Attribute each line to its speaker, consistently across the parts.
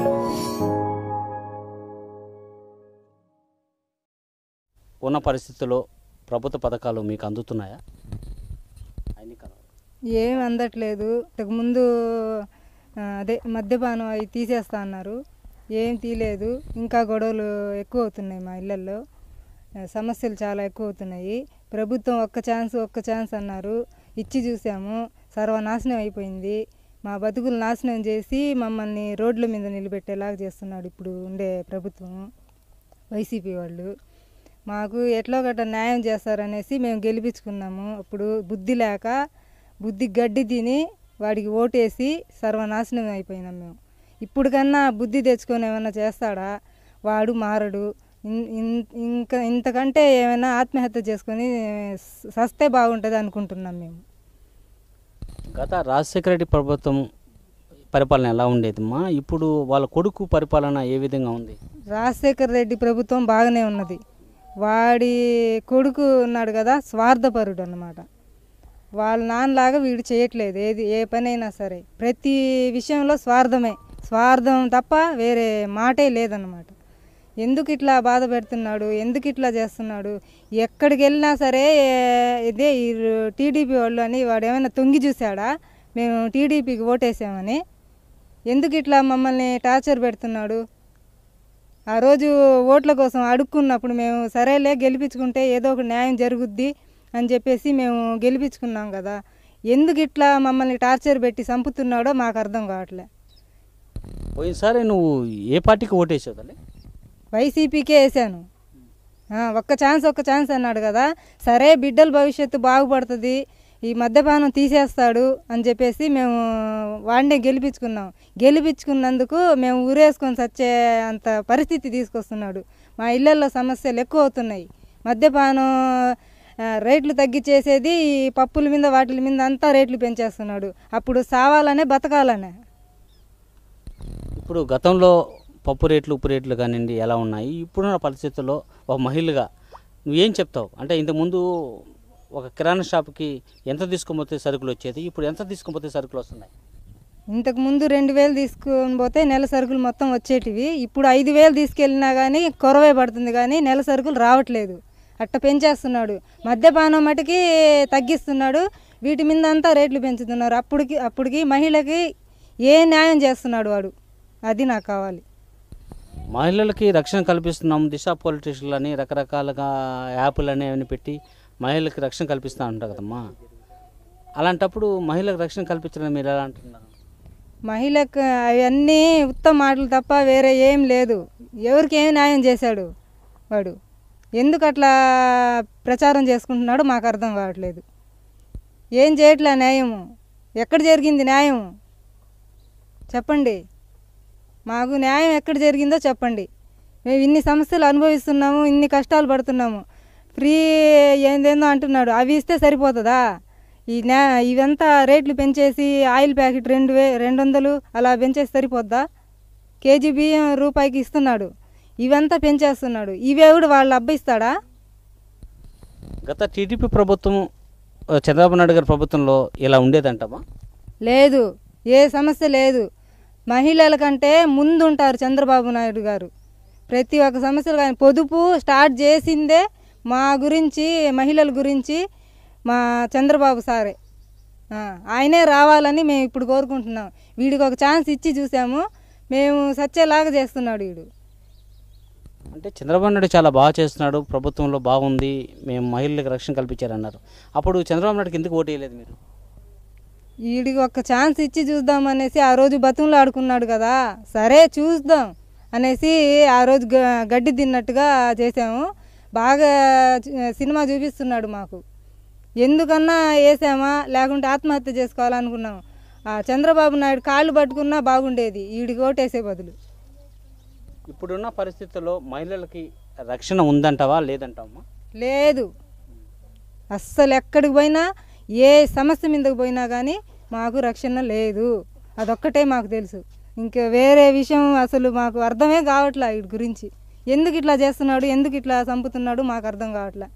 Speaker 1: ఉన్న పరిస్థితుల్లో ప్రభుత్వ పథకాలు మీకు అందుతున్నాయా అన్ని కనవ-
Speaker 2: ఏం అందట్లేదు ఇంతకుముందు ఆ, అదే మద్యపానం అవి తీసేస్తా అన్నారు ఏం తీయలేదు ఇంకా గొడవలు ఎక్కువ అవుతున్నాయి మా ఇళ్ళల్లో ఆ, సమస్యలు చాలా ఎక్కువ అవుతున్నాయి ప్రభుత్వం ఒక్క ఛాన్స్ ఒక్క ఛాన్స్ అన్నారు ఇచ్చి చూసాము సర్వనాశనం అయిపోయింది మా బతుకులు నాశనం చేసి మమ్మల్ని రోడ్ల మీద నిలబెట్టేలాగా చేస్తున్నాడు ఇప్పుడు ఉండే ప్రభుత్వం వైసీపీ వాళ్ళు మాకు ఎట్లో గట్ట న్యాయం చేస్తారనేసి మేము గెలిపించుకున్నాము అప్పుడు బుద్ధి లేక బుద్ధి గడ్డి తిని వాడికి ఓటేసి సర్వనాశనం అయిపోయినాం మేము ఇప్పుడు కన్నా బుద్ధి తెచ్చుకొని ఏమైనా చేస్తాడా వాడు మారడు ఇన్- ఇన్- ఇంకా ఇంతకంటే ఏమైనా ఆత్మహత్య చేసుకొని స- సస్తే బాగుంటుంది అనుకుంటున్నాం మేము
Speaker 1: గత రాజశేఖర రెడ్డి ప్రభుత్వం పరిపాలన ఎలా ఉండేదమ్మా ఇప్పుడు వాళ్ళ కొడుకు పరిపాలన ఏ విధంగా ఉంది
Speaker 2: రాజశేఖర్ రెడ్డి ప్రభుత్వం బాగానే ఉన్నది వాడి కొడుకు ఉన్నాడు కదా స్వార్థపరుడు అన్నమాట వాళ్ళ నాన్నలాగా వీడు చేయట్లేదు ఏది ఏ పని అయినా సరే ప్రతి విషయంలో స్వార్థమే స్వార్థం తప్ప వేరే మాటే లేదన్నమాట ఎందుకు ఇట్లా బాధ పెడుతున్నాడు ఎందుకు ఇట్లా చేస్తున్నాడు ఎక్కడికి వెళ్ళినా సరే ఏ- ఇదే ఈ టీడీపీ వాళ్ళు అని వాడు ఏమైనా తొంగి చూసాడా మేము టీడీపీకి ఓటేసామని ఎందుకు ఇట్లా మమ్మల్ని టార్చర్ పెడుతున్నాడు ఆ రోజు ఓట్ల కోసం అడుక్కున్నప్పుడు మేము సరేలే గెలిపించుకుంటే ఏదో ఒక న్యాయం జరుగుద్ది అని చెప్పేసి మేము గెలిపించుకున్నాం కదా ఎందుకు ఇట్లా మమ్మల్ని టార్చర్ పెట్టి చంపుతున్నాడో మాకు అర్థం కావట్లే
Speaker 1: పోయినసారి నువ్వు ఏ పార్టీకి ఓటేసావు తల్లి
Speaker 2: వైసీపీకే వేసాను ఆ, ఒక్క ఛాన్స్ ఒక్క ఛాన్స్ అన్నాడు కదా సరే బిడ్డల భవిష్యత్తు బాగుపడుతుంది ఈ మద్యపానం తీసేస్తాడు అని చెప్పేసి మేము వాడినే గెలిపించుకున్నాం గెలిపించుకున్నందుకు మేము ఊరేసుకొని చచ్చే అంత పరిస్థితి తీసుకొస్తున్నాడు మా ఇళ్ళల్లో సమస్యలు ఎక్కువ అవుతున్నాయి మద్యపానం ఆ, రేట్లు తగ్గించేసేది ఈ పప్పుల మీద వాటి మీద అంతా రేట్లు పెంచేస్తున్నాడు అప్పుడు సావాలనే బతకాలనే
Speaker 1: ఇప్పుడు గతంలో పప్పు రేట్లు ఉప్పు రేట్లు కానివ్వండి ఎలా ఉన్నాయి ఇప్పుడున్న పరిస్థితుల్లో ఒక మహిళగా నువ్వేం చెప్తావు అంటే ఇంతకుముందు ఒక కిరాణా షాప్కి ఎంత తీసుకుపోతే సరుకులు వచ్చేది ఇప్పుడు ఎంత తీసుకుపోతే సరుకులు వస్తున్నాయి
Speaker 2: ఇంతకు ముందు రెండు వేలు తీసుకొని పోతే నెల సరుకులు మొత్తం వచ్చేటివి ఇప్పుడు ఐదు వేలు తీసుకెళ్ళినా కానీ కొరవే పడుతుంది కానీ నెల సరుకులు రావట్లేదు అట్ట పెంచేస్తున్నాడు మద్యపానం మటుకి తగ్గిస్తున్నాడు వీటి మీద అంతా రేట్లు పెంచుతున్నారు అప్పటికి అప్పటికి మహిళకి ఏ న్యాయం చేస్తున్నాడు వాడు అది నాకు కావాలి
Speaker 1: మహిళలకి రక్షణ కల్పిస్తున్నాం దిశ పొలిటిషన్లు అని రకరకాలుగా యాప్లు అని అవన్నీ పెట్టి మహిళలకి రక్షణ కల్పిస్తూ ఉంటారు కదమ్మా అలాంటప్పుడు మహిళలకు రక్షణ కల్పించడం మీరు ఎలా అంటున్నారు
Speaker 2: మహిళకు అవన్నీ ఉత్తమ మాటలు తప్ప వేరే ఏం లేదు ఎవరికి ఏం న్యాయం చేశాడు వాడు ఎందుకు అట్లా ప్రచారం చేసుకుంటున్నాడో మాకు అర్థం కావట్లేదు ఏం చేయట్లే న్యాయము ఎక్కడ జరిగింది న్యాయం చెప్పండి మాకు న్యాయం ఎక్కడ జరిగిందో చెప్పండి మేము ఇన్ని సమస్యలు అనుభవిస్తున్నాము ఇన్ని కష్టాలు పడుతున్నాము ఫ్రీ ఏందేందో అంటున్నాడు అవి ఇస్తే సరిపోతుందా ఈ న్యా ఇవంతా రేట్లు పెంచేసి ఆయిల్ ప్యాకెట్ రెండు వే రెండు వందలు అలా పెంచేసి సరిపోద్దా కేజీ బియ్యం రూపాయికి ఇస్తున్నాడు ఇవంతా పెంచేస్తున్నాడు ఇవేవుడు వాళ్ళు అబ్బయిస్తాడా
Speaker 1: గత టీడీపీ ప్రభుత్వం ఆ, చంద్రబాబు నాయుడు గారి ప్రభుత్వంలో ఇలా ఉండేదంటమ్మా
Speaker 2: లేదు ఏ సమస్య లేదు మహిళల కంటే ముందుంటారు చంద్రబాబు నాయుడు గారు ప్రతి ఒక్క సమస్యలు కానీ పొదుపు స్టార్ట్ చేసిందే మా గురించి మహిళల గురించి మా చంద్రబాబు సారే ఆ, ఆయనే రావాలని మేము ఇప్పుడు కోరుకుంటున్నాం వీడికి ఒక ఛాన్స్ ఇచ్చి చూసాము మేము సచ్చేలాగా చేస్తున్నాడు వీడు
Speaker 1: అంటే చంద్రబాబు నాయుడు చాలా బాగా చేస్తున్నాడు ప్రభుత్వంలో బాగుంది మేము మహిళలకు రక్షణ కల్పించారన్నారు అప్పుడు చంద్రబాబు నాయుడుకి ఎందుకు ఓటు వేయలేదు మీరు
Speaker 2: వీడికి ఒక ఛాన్స్ ఇచ్చి చూద్దాం అనేసి ఆ రోజు బతుకులు ఆడుకున్నాడు కదా సరే చూద్దాం అనేసి ఆ రోజు గ- గడ్డి తిన్నట్టుగా చేసాము బాగా చ- సినిమా చూపిస్తున్నాడు మాకు ఎందుకన్నా వేసామా లేకుంటే ఆత్మహత్య చేసుకోవాలనుకున్నాం ఆ చంద్రబాబు నాయుడు కాళ్ళు పట్టుకున్నా బాగుండేది వీడికి ఓటేసే బదులు
Speaker 1: ఇప్పుడున్న పరిస్థితుల్లో మహిళలకి రక్షణ ఉందంటావా లేదంటావమ్మా
Speaker 2: లేదు అస్సలు ఎక్కడికి పోయినా ఏ సమస్య మీదకి పోయినా కానీ మాకు రక్షణ లేదు అదొక్కటే మాకు తెలుసు ఇంకా వేరే విషయం అసలు మాకు అర్థమే కావట్లే వీటి గురించి ఎందుకు ఇట్లా చేస్తున్నాడు ఎందుకు ఇట్లా చంపుతున్నాడు మాకు అర్థం కావట్లే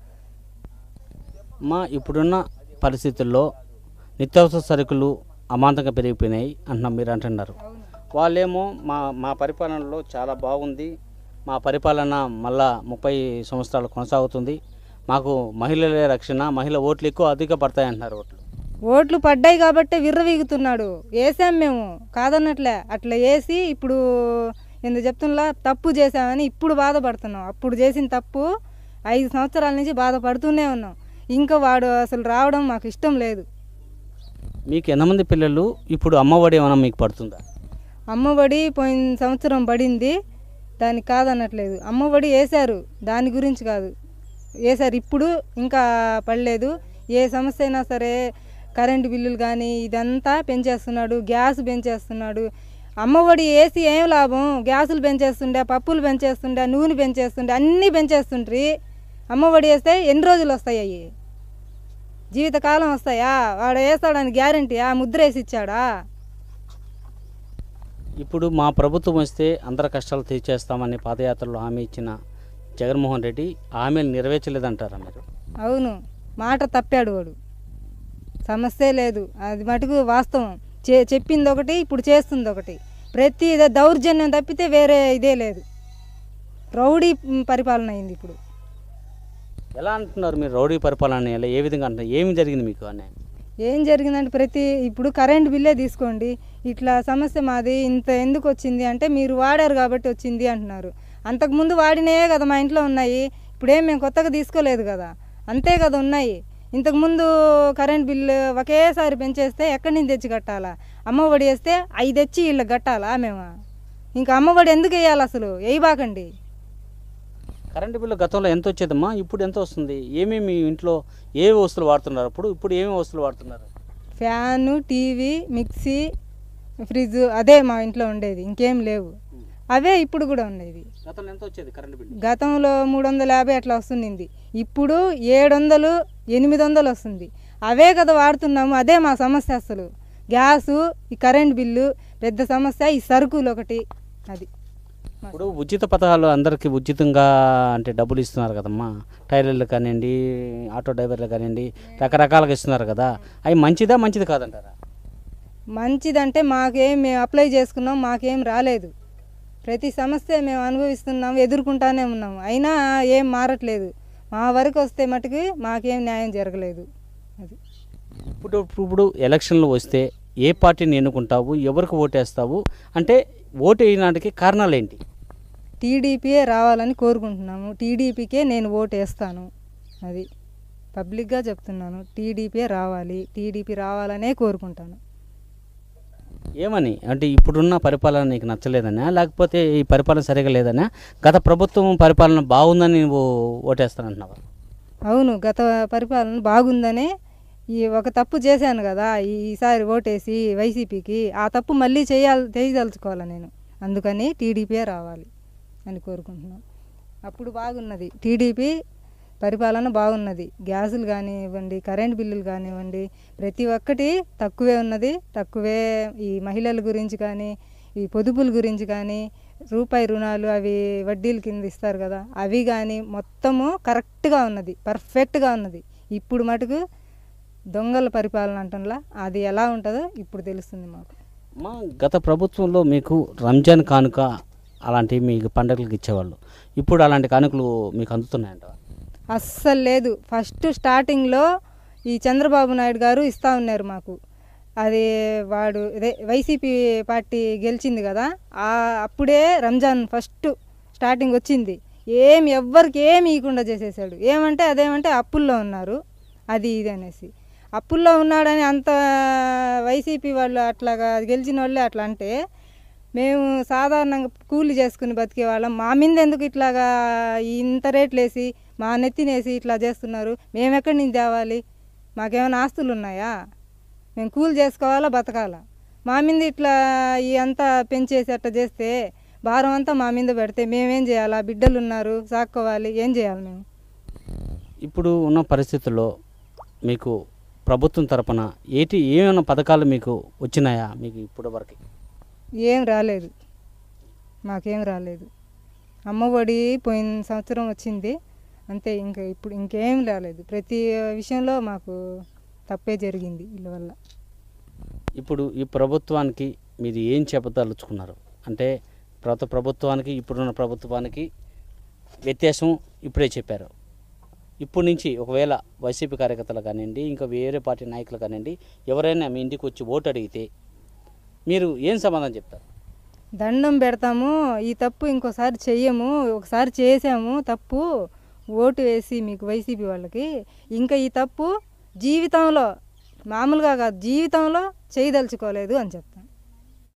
Speaker 1: అమ్మా ఇప్పుడున్న పరిస్థితుల్లో నిత్యావసర సరుకులు అమాంతంగా పెరిగిపోయినాయి అంటున్నాం మీరు అంటున్నారు వాళ్ళేమో మా మా పరిపాలనలో చాలా బాగుంది మా పరిపాలన మళ్ళా ముప్పై సంవత్సరాలు కొనసాగుతుంది మాకు మహిళలే రక్షణ మహిళ ఓట్లు ఎక్కువ అధిక పడతాయి అంటున్నారు ఓట్లు
Speaker 2: ఓట్లు పడ్డాయి కాబట్టే విర్రవీగుతున్నాడు వేసాం మేము కాదన్నట్లే అట్లా వేసి ఇప్పుడు ఎందుకు చెప్తున్నా తప్పు చేసామని ఇప్పుడు బాధపడుతున్నాం అప్పుడు చేసిన తప్పు ఐదు సంవత్సరాల నుంచి బాధపడుతూనే ఉన్నాం ఇంకా వాడు అసలు రావడం మాకు ఇష్టం లేదు
Speaker 1: మీకు ఎంతమంది పిల్లలు ఇప్పుడు అమ్మఒడి ఏమైనా మీకు పడుతుందా
Speaker 2: అమ్మఒడి పోయిన సంవత్సరం పడింది దానికి కాదన్నట్లేదు అమ్మఒడి వేశారు దాని గురించి కాదు వేశారు ఇప్పుడు ఇంకా పడలేదు ఏ సమస్య అయినా సరే కరెంటు బిల్లులు కానీ ఇదంతా పెంచేస్తున్నాడు గ్యాస్ పెంచేస్తున్నాడు అమ్మఒడి వేసి ఏం లాభం గ్యాసులు పెంచేస్తుండే పప్పులు పెంచేస్తుండే నూనె పెంచేస్తుండే అన్నీ పెంచేస్తుండ్రి అమ్మఒడి వేస్తే ఎన్ని రోజులు వస్తాయి అవి జీవితకాలం వస్తాయా వాడు వేస్తాడని గ్యారంటీయా ముద్ర వేసి ఇచ్చాడా
Speaker 1: ఇప్పుడు మా ప్రభుత్వం వస్తే అందరి కష్టాలు తీర్చేస్తామని పాదయాత్రలో హామీ ఇచ్చిన జగన్మోహన్ రెడ్డి హామీలు నెరవేర్చలేదంటారా మీరు
Speaker 2: అవును మాట తప్పాడు వాడు సమస్యే లేదు అది మటుకు వాస్తవం చే చెప్పింది ఒకటి ఇప్పుడు చేస్తుంది ఒకటి ప్రతి ఇదే దౌర్జన్యం తప్పితే వేరే ఇదే లేదు రౌడీ మ్, పరిపాలన అయింది ఇప్పుడు
Speaker 1: ఎలా అంటున్నారు మీరు రౌడీ పరిపాలన ఎలా ఏ విధంగా అంటున్నారు ఏమి జరిగింది మీకు అన్యాయం
Speaker 2: ఏం జరిగిందంటే ప్రతి ఇప్పుడు కరెంట్ బిల్లే తీసుకోండి ఇట్లా సమస్య మాది ఇంత ఎందుకు వచ్చింది అంటే మీరు వాడారు కాబట్టి వచ్చింది అంటున్నారు అంతకుముందు వాడినయే కదా మా ఇంట్లో ఉన్నాయి ఇప్పుడేం మేము కొత్తగా తీసుకోలేదు కదా అంతే కదా ఉన్నాయి ఇంతకుముందు కరెంట్ బిల్లు ఒకేసారి పెంచేస్తే ఎక్కడి నుంచి తెచ్చి కట్టాలా అమ్మఒడి వేస్తే అవి తెచ్చి వీళ్ళకి కట్టాలా మేము ఇంకా అమ్మఒడి ఎందుకు వేయాలి అసలు వేయబాకండి
Speaker 1: కరెంటు బిల్లు గతంలో ఎంత వచ్చేదమ్మా ఇప్పుడు ఎంత వస్తుంది ఏమేమి మీ ఇంట్లో ఏ వస్తువులు వాడుతున్నారు అప్పుడు ఇప్పుడు ఏమేమి వస్తువులు వాడుతున్నారు
Speaker 2: ఫ్యాను టీవీ మిక్సీ ఫ్రిడ్జ్ అదే మా ఇంట్లో ఉండేది ఇంకేం లేవు అవే ఇప్పుడు కూడా ఉండేది
Speaker 1: గతంలో ఎంత వచ్చేది కరెంటు బిల్లు
Speaker 2: గతంలో మూడు వందల యాభై అట్లా వస్తుంది ఇప్పుడు ఏడు వందలు ఎనిమిది వందలు వస్తుంది అవే కదా వాడుతున్నాము అదే మా సమస్య అసలు గ్యాసు ఈ కరెంట్ బిల్లు పెద్ద సమస్య ఈ సరుకులు ఒకటి అది
Speaker 1: ఇప్పుడు ఉచిత పథకాలు అందరికీ ఉచితంగా అంటే డబ్బులు ఇస్తున్నారు కదమ్మా టైలర్లు కానివ్వండి ఆటో డ్రైవర్లు కానివ్వండి రకరకాలుగా ఇస్తున్నారు కదా అవి మంచిదా మంచిది కాదంటారా
Speaker 2: మంచిదంటే మాకేం మేము అప్లై చేసుకున్నాం మాకేం రాలేదు ప్రతి సమస్య మేము అనుభవిస్తున్నాం ఎదుర్కొంటానే ఉన్నాము అయినా ఏం మారట్లేదు మా వరకు వస్తే మటుకు మాకేం న్యాయం జరగలేదు అది
Speaker 1: ఇప్పుడు ఇప్పుడు ఎలక్షన్లు వస్తే ఏ పార్టీని ఎన్నుకుంటావు ఎవరికి ఓటేస్తావు అంటే ఓటు వేయడానికి కారణాలు ఏంటి
Speaker 2: టీడీపీయే రావాలని కోరుకుంటున్నాము టీడీపీకే నేను ఓటు వేస్తాను అది పబ్లిక్గా చెప్తున్నాను టీడీపీయే రావాలి టీడీపీ రావాలనే కోరుకుంటాను
Speaker 1: ఏమని అంటే ఇప్పుడున్న పరిపాలన నీకు నచ్చలేదనా లేకపోతే ఈ పరిపాలన సరిగా లేదనా గత ప్రభుత్వం పరిపాలన బాగుందని నువ్వు ఓటేస్తానంటున్నావా
Speaker 2: అవును గత పరిపాలన బాగుందనే ఈ ఒక తప్పు చేశాను కదా ఈ- ఈసారి ఓటేసి వైసీపీకి ఆ తప్పు మళ్ళీ చేయాలి చేయదలుచుకోవాలి నేను అందుకని టీడీపీయే రావాలి అని కోరుకుంటున్నాను అప్పుడు బాగున్నది టీడీపీ పరిపాలన బాగున్నది గ్యాసులు కానివ్వండి కరెంట్ బిల్లులు కానివ్వండి ప్రతి ఒక్కటి తక్కువే ఉన్నది తక్కువే ఈ మహిళల గురించి కానీ ఈ పొదుపుల గురించి కానీ రూపాయి రుణాలు అవి వడ్డీల కింద ఇస్తారు కదా అవి కానీ మొత్తము కరెక్ట్గా ఉన్నది పర్ఫెక్ట్గా ఉన్నది ఇప్పుడు మటుకు దొంగల పరిపాలన అంటంలా అది ఎలా ఉంటుందో ఇప్పుడు తెలుస్తుంది మాకు
Speaker 1: మా గత ప్రభుత్వంలో మీకు రంజాన్ కానుక అలాంటివి మీకు పండుగలకు ఇచ్చేవాళ్ళు ఇప్పుడు అలాంటి కానుకలు మీకు అందుతున్నాయంట
Speaker 2: అస్సలు లేదు ఫస్ట్ స్టార్టింగ్లో ఈ చంద్రబాబు నాయుడు గారు ఇస్తూ ఉన్నారు మాకు అది వాడు ఇదే వైసీపీ పార్టీ గెలిచింది కదా ఆ అప్పుడే రంజాన్ ఫస్ట్ స్టార్టింగ్ వచ్చింది ఏం ఎవ్వరికి ఏమి ఇవ్వకుండా చేసేసాడు ఏమంటే అదేమంటే అప్పుల్లో ఉన్నారు అది ఇది అనేసి అప్పుల్లో ఉన్నాడని అంత వైసీపీ వాళ్ళు అట్లాగా గెలిచిన వాళ్ళే అట్లా అంటే మేము సాధారణంగా కూలి చేసుకుని బతికే వాళ్ళం మా మీద ఎందుకు ఇట్లాగా ఇంత రేట్లు వేసి మా నెత్తినేసి ఇట్లా చేస్తున్నారు మేము ఎక్కడి నుంచి తేవాలి మాకేమైనా ఆస్తులు ఉన్నాయా మేము కూలి చేసుకోవాలా బతకాలా మా మీద ఇట్లా ఈ అంతా పెంచేసి అట్లా చేస్తే భారం అంతా మా మీద పెడితే మేమేం చేయాలా బిడ్డలు ఉన్నారు సాక్కోవాలి ఏం చేయాలి మేము
Speaker 1: ఇప్పుడు ఉన్న పరిస్థితుల్లో మీకు ప్రభుత్వం తరపున ఏటి ఏమైనా పథకాలు మీకు వచ్చినాయా మీకు ఇప్పటి వరకు
Speaker 2: ఏం రాలేదు మాకేం రాలేదు అమ్మఒడి పోయిన సంవత్సరం వచ్చింది అంతే ఇంకా ఇప్పుడు ఇంకేం రాలేదు ప్రతి విషయంలో మాకు తప్పే జరిగింది వీళ్ళ వల్ల
Speaker 1: ఇప్పుడు ఈ ప్రభుత్వానికి మీరు ఏం చెప్పదలుచుకున్నారు అంటే ప్రతి ప్రభుత్వానికి ఇప్పుడున్న ప్రభుత్వానికి వ్యత్యాసం ఇప్పుడే చెప్పారు ఇప్పటి నుంచి ఒకవేళ వైసీపీ కార్యకర్తలు కానివ్వండి ఇంకా వేరే పార్టీ నాయకులు కానివ్వండి ఎవరైనా మీ ఇంటికి వచ్చి ఓటు అడిగితే మీరు ఏం సమాధానం చెప్తారు
Speaker 2: దండం పెడతాము ఈ తప్పు ఇంకోసారి చెయ్యము ఒకసారి చేసాము తప్పు ఓటు వేసి మీకు వైసీపీ వాళ్ళకి ఇంకా ఈ తప్పు జీవితంలో మామూలుగా కాదు జీవితంలో చేయదలుచుకోలేదు అని చెప్తాం